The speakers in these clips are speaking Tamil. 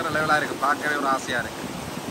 வேறு லெவலாக இருக்குது பார்க்கவே ஒரு ஆசையாக இருக்குது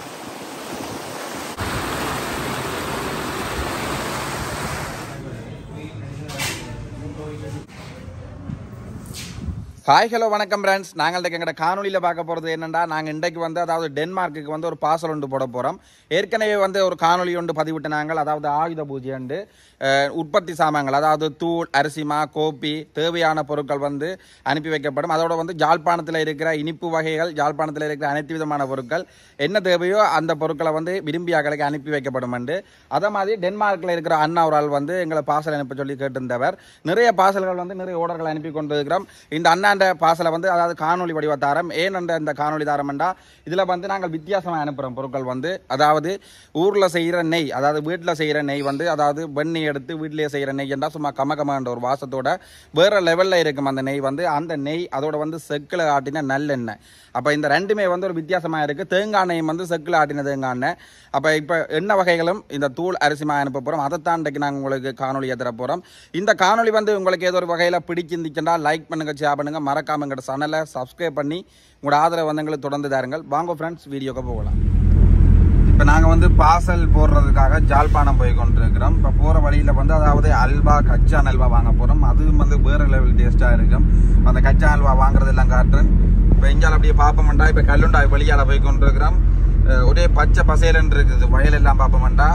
ஹாய் ஹலோ வணக்கம் ஃப்ரெண்ட்ஸ் நாங்கள் இன்றைக்கு எங்கள்ட காணொலியில் பார்க்க போகிறது என்னென்னா நாங்கள் இன்றைக்கு வந்து அதாவது டென்மார்க்குக்கு வந்து ஒரு பாசல் ஒன்று போட போகிறோம் ஏற்கனவே வந்து ஒரு காணொலி ஒன்று பதிவிட்டு நாங்கள் அதாவது ஆயுத பூஜை உண்டு அஹ், உற்பத்தி சாமான்கள் அதாவது தூள் அரிசிமா கோப்பி தேவையான பொருட்கள் வந்து அனுப்பி வைக்கப்படும் அதோட வந்து ஜாழ்ப்பாணத்தில் இருக்கிற இனிப்பு வகைகள் ஜாழ்ப்பாணத்தில் இருக்கிற அனைத்து விதமான பொருட்கள் என்ன தேவையோ அந்த பொருட்களை வந்து விரும்பியாக்களுக்கு அனுப்பி வைக்கப்படும் என்று அதே மாதிரி டென்மார்க்கில் இருக்கிற அண்ணா ஒரு ஆள் வந்து எங்களை பாசல் அனுப்ப சொல்லி கேட்டிருந்தவர் நிறைய பாசல்கள் வந்து நிறைய ஓர்டர்கள் அனுப்பி கொண்டிருக்கிறோம் இந்த அண்ணாண்ட பாசலை வந்து அதாவது காணொலி வடிவத்தாரம் ஏன் என்ற இந்த காணொலி தாரம்ண்டா இதில் வந்து நாங்கள் வித்தியாசமாக அனுப்புகிறோம் பொருட்கள் வந்து அதாவது ஊரில் செய்கிற நெய் அதாவது வீட்டில் செய்கிற நெய் வந்து அதாவது வெண்ணெய் எடுத்து வீட்டிலேயே செய்கிற நெய் என்றால் சும்மா கம கமன்ற ஒரு வாசத்தோட வேறு லெவலில் இருக்கும் அந்த நெய் வந்து அந்த நெய் அதோட வந்து செக்கில் ஆட்டின நல்லெண்ணெய் அப்போ இந்த ரெண்டுமே வந்து ஒரு வித்தியாசமாக இருக்குது தேங்காய் நெய் வந்து செக்கில் ஆட்டின தேங்காய் எண்ணெய் அப்போ இப்போ எண்ணெய் வகைகளும் இந்த தூள் அரிசிமா அனுப்ப போகிறோம் அதைத்தான் இன்றைக்கு நாங்கள் உங்களுக்கு காணொலி ஏற்றுற போகிறோம் இந்த காணொலி வந்து உங்களுக்கு ஏதோ ஒரு வகையில் பிடிச்சிருந்துச்சுன்னா லைக் பண்ணுங்க ஷேர் பண்ணுங்க மறக்காம எங்களோட சேனலை சப்ஸ்கிரைப் பண்ணி உங்களோட ஆதரவு வந்து எங்களுக்கு தொடர்ந்து தாருங்கள் வாங்க ஃப்ரெண்ட்ஸ் வீடியோக்கு போகலாம் இப்போ நாங்கள் வந்து பார்சல் போடுறதுக்காக ஜாழ்ப்பாணம் போய் கொண்டிருக்கிறோம் இப்போ போகிற வழியில் வந்து அதாவது அல்வா கச்சா அல்வா வாங்க போகிறோம் அதுவும் வந்து வேறு லெவல் டேஸ்ட்டாக இருக்கும் அந்த கச்சா அல்வா வாங்குறதெல்லாம் காட்டுறேன் இப்போ இஞ்சால் அப்படியே பார்ப்போம்டா இப்போ கல்லுண்டாய் வழியால் போய் கொண்டிருக்கிறோம் அஹ் ஒரே பச்சை பசேலன்னு இருக்குது வயலெல்லாம் பார்ப்போம்டா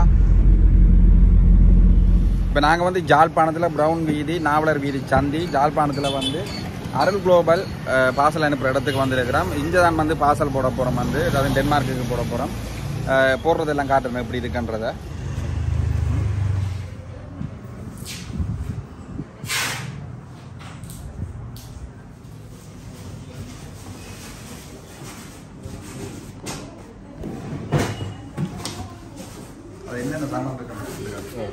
இப்போ நாங்கள் வந்து ஜாழ்ப்பாணத்தில் ப்ரௌன் வீதி நாவலர் வீதி சந்தி ஜாழ்ப்பாணத்தில் வந்து அருள் குளோபல் அஹ், பார்சல் அனுப்புகிற இடத்துக்கு வந்திருக்கிறோம் இங்கே தான் வந்து பார்சல் போட போகிறோம் வந்து அதாவது டென்மார்க்குக்கு போட போகிறோம் போடுறதெல்லாம் காட்டுறேன் எப்படி இருக்குன்றத அது என்னென்ன சாமான் இருக்கு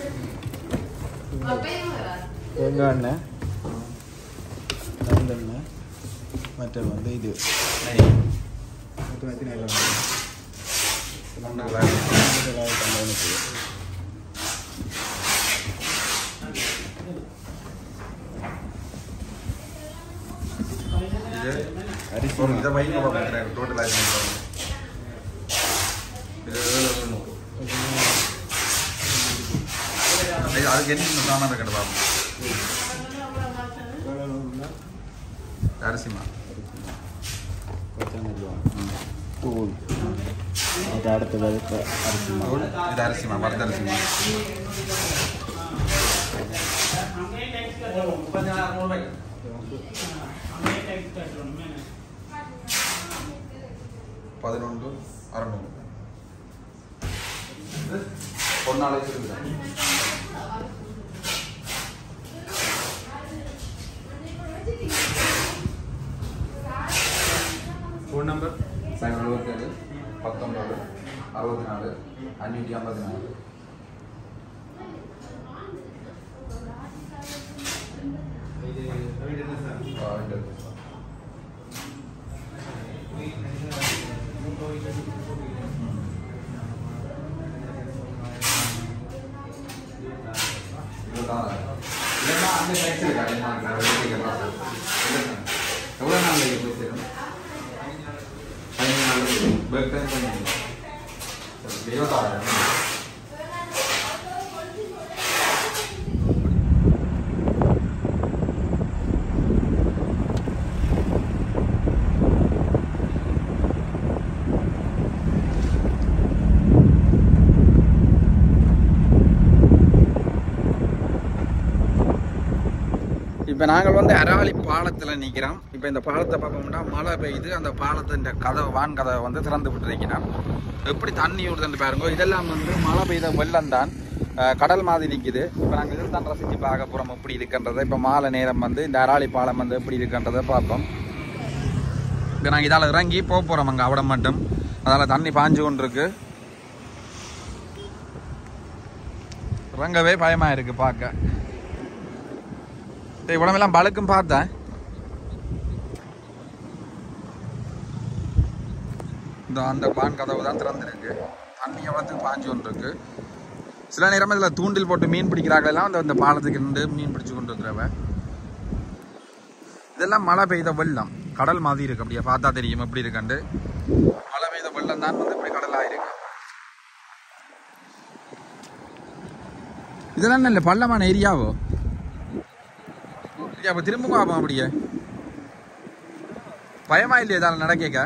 தேங்காய் எண்ணெய் நல்லெண்ணெய் மற்ற வந்து இது மொத்தம் எத்தனை எல்லாம் வரும்? தொள்ளாயிரத்தி ஐம்பது இது அரிசி ஒரு இதை வைங்க பார்க்குறேன் டோட்டல் ஆயிரம் இது எழுநூறு. இது அதுக்கு என்ன சாமான் இருக்கணும் பாப்போம் அரிசிமா தூள் அது அடுத்தது அதுக்கு அரிசி மாவு. தூள், இது அரிசிமா வறுத்த அரிசிமா பதினொன்று அறநூறு பொன்னாலை இருக்குது ஃபோன் நம்பர் சைவ எழுபத்தேழு பத்தொம்பது அறுபத்தி நாலு அஞ்சூற்றி ஐம்பத்தி நாலு ஆ, ரெண்டு. இதுதான். இல்லைன்னா அந்த tax இருக்கா? டென்மார்க்ல வெளியே பார்த்து. இல்லைன்னா. எவ்வளவு நாள்ல இது போய் சேரும்? பதினஞ்சு நாள் இருக்கு. Work time பதினஞ்சு. சரி, இருபத்தாறாயிரம். இப்போ நாங்கள் வந்து அராளி பாலத்தில் நிற்கிறோம் இப்போ இந்த பாலத்தை பார்ப்போம்னா மழை பெய்யுது அந்த பாலத்தின் கதவை வான் கதவை வந்து திறந்து விட்டுருக்கிறோம் எப்படி தண்ணி விடுதுன்னு பாருங்க இதெல்லாம் வந்து மழை பெய்த வெள்ளம் தான் அஹ், கடல் மாதிரி நிற்குது இப்போ நாங்கள் இதில் தான் ரசித்து பார்க்க போகிறோம் எப்படி இருக்குன்றதை இப்போ மாலை நேரம் வந்து இந்த அராளி பாலம் வந்து எப்படி இருக்குன்றதை பார்ப்போம் இப்போ நாங்கள் இதால் இறங்கி போக போகிறோம் அங்கே அவடம் மட்டும் அதால் தண்ணி பாஞ்சு கொண்டு இருக்கு இறங்கவே பயமாக இருக்குது பார்க்க டேய் உடம்பெல்லாம் பழுக்கும் பார்த்தேன் இந்த அந்த பான் கதவு தான் திறந்துருக்கு தண்ணி எவ்வளோத்துக்கு பாஞ்சு கொண்டு இருக்கு சில நேரம் இதில் தூண்டில் போட்டு மீன் பிடிக்கிறாங்களெல்லாம் அந்த இந்த பாலத்துக்கு நின்று மீன் பிடிச்சு கொண்டு இருக்கிறவ இதெல்லாம் மழை பெய்த வெள்ளம் கடல் மாதிரி இருக்கு அப்படியே பார்த்தா தெரியும் எப்படி இருக்குண்டு மழை பெய்த வெள்ளம் தான் வந்து இப்படி கடல் ஆயிருக்கு இதெல்லாம் இல்லை பள்ளமான ஏரியாவோ இல்லையா அப்போ திரும்ப பார்ப்போம் அப்படியே பயமா இல்லையா இதால நடக்க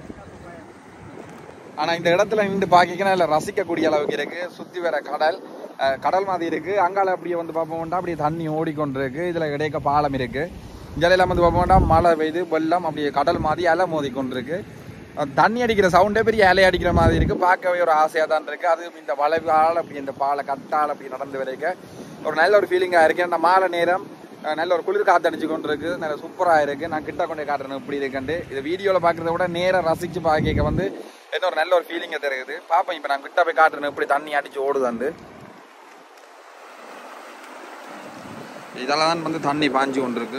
ஆனா இந்த இடத்துல நின்று பாக்கிக்கனா இல்ல ரசிக்கக்கூடிய அளவுக்கு இருக்கு சுத்தி வர கடல் அஹ், கடல் மாதிரி இருக்கு அங்கால அப்படியே வந்து பார்ப்போம்னா அப்படியே தண்ணி ஓடிக்கொண்டிருக்கு இதுல இடையக்க பாலம் இருக்கு இங்கெல்லாம் வந்து பார்ப்போம்னா மழை பெய்து வெள்ளம் அப்படியே கடல் மாதிரி அலை மோதி கொண்டிருக்கு அஹ், தண்ணி அடிக்கிற சவுண்டே பெரிய அலை அடிக்கிற மாதிரி இருக்கு பார்க்கவே ஒரு ஆசையா தான் இருக்கு அது இந்த வளைவால் அப்படி இந்த பாலை கட்டால் அப்படி நடந்து வரைக்க ஒரு நல்ல ஒரு ஃபீலிங்கா இருக்கு அந்த மாலை நேரம் அஹ், நல்ல ஒரு குளிர் காத்தடிச்சு கொண்டு இருக்கு நல்ல சூப்பரா இருக்கு நான் கிட்ட கொண்டே காட்டுறேன் இப்படி இருக்குண்டு இது வீடியோல பாக்குறத விட நேரா ரசிச்சு பார்க்க வந்து என்ன ஒரு நல்ல ஒரு ஃபீலிங்கை தருகுது பாப்போம் இப்போ நான் கிட்ட போய் காட்டுறேன் இப்படி தண்ணி அடிச்சு ஓடுதாண்டு இதெல்லாம் தான் வந்து தண்ணி பாஞ்சு கொண்டிருக்கு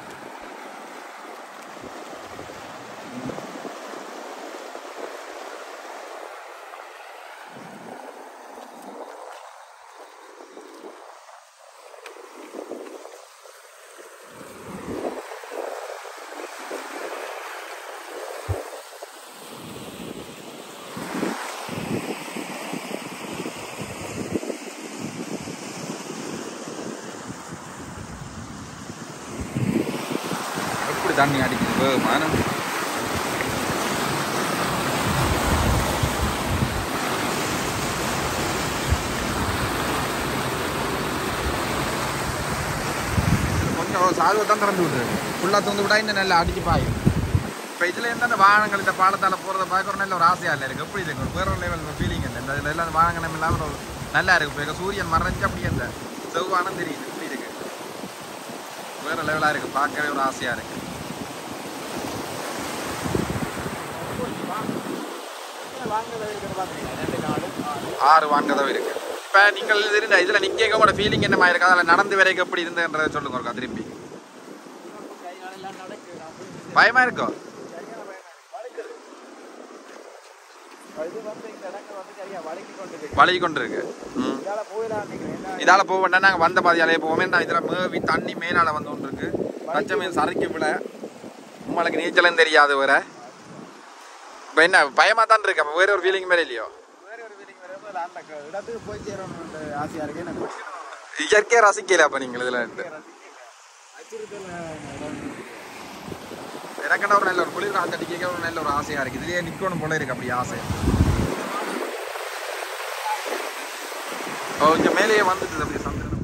எப்படி தண்ணி அடிக்குது வேகமான கொஞ்சம் சாதுவை தான் திறந்து விட்டுருக்கு ஃபுல்லாக திறந்து விட்டா இன்னும் நல்லா அடிச்சு பாயும் இப்போ இதில் இருந்து அந்த வாகனங்கள் இந்த பாலத்தால் போகிறத பார்க்க ஒரு நல்ல ஒரு ஆசையாக இல்லை இருக்கு எப்படி இருக்கு ஒரு வேற ஒரு லெவல் ஃபீலிங் இல்லை இந்த இதில் எல்லாம் வாகனம் இல்லாமல் ஒரு நல்லா இருக்கு இப்போ சூரியன் மறைஞ்சு அப்படியே அந்த செவ்வானம் தெரியுது இப்படி இருக்கு வேற லெவலாக இருக்கு பார்க்கவே ஒரு ஆசையாக இருக்கு ஆறு வாங்கதவு இருக்கு இப்போ நீங்கள் இருந்த இதில் நிற்க கூட ஃபீலிங் என்னமா இருக்கு அதில் நடந்து வரைக்கும் எப்படி இருந்ததுன்றதை சொல்லுங்க ஒருக்கா திருப்பி பயமா இருக்கோ வழி கொண்டு இருக்கு ம் இதால போக வேண்டாம் நாங்கள் வந்த பாதியாலே போவோமே நான் இதில் மேவி தண்ணி மேலால வந்து கொண்டு இருக்கு பச்சை மீன் சறுக்கி விட உங்களுக்கு நீச்சலும் தெரியாது வேற இப்போ என்ன பயமா தான் இருக்கு அப்போ வேற ஒரு ஃபீலிங் மேலே இல்லையோ இடத்துக்கு போய் சேரணும்னு ஆசையா இருக்கு எனக்கு இயற்கையை ரசிக்கல அப்ப நீங்கள் இதுல இருந்து எனக்குன்னா ஒரு நல்ல ஒரு குளிர் காத்து அடிக்க ஒரு நல்ல ஒரு ஆசையா இருக்கு இதுலயே நிக்கணும் போல இருக்கு அப்படி ஆசை ஓ இங்க மேலேயே வந்துட்டு அப்படியே சந்திரன்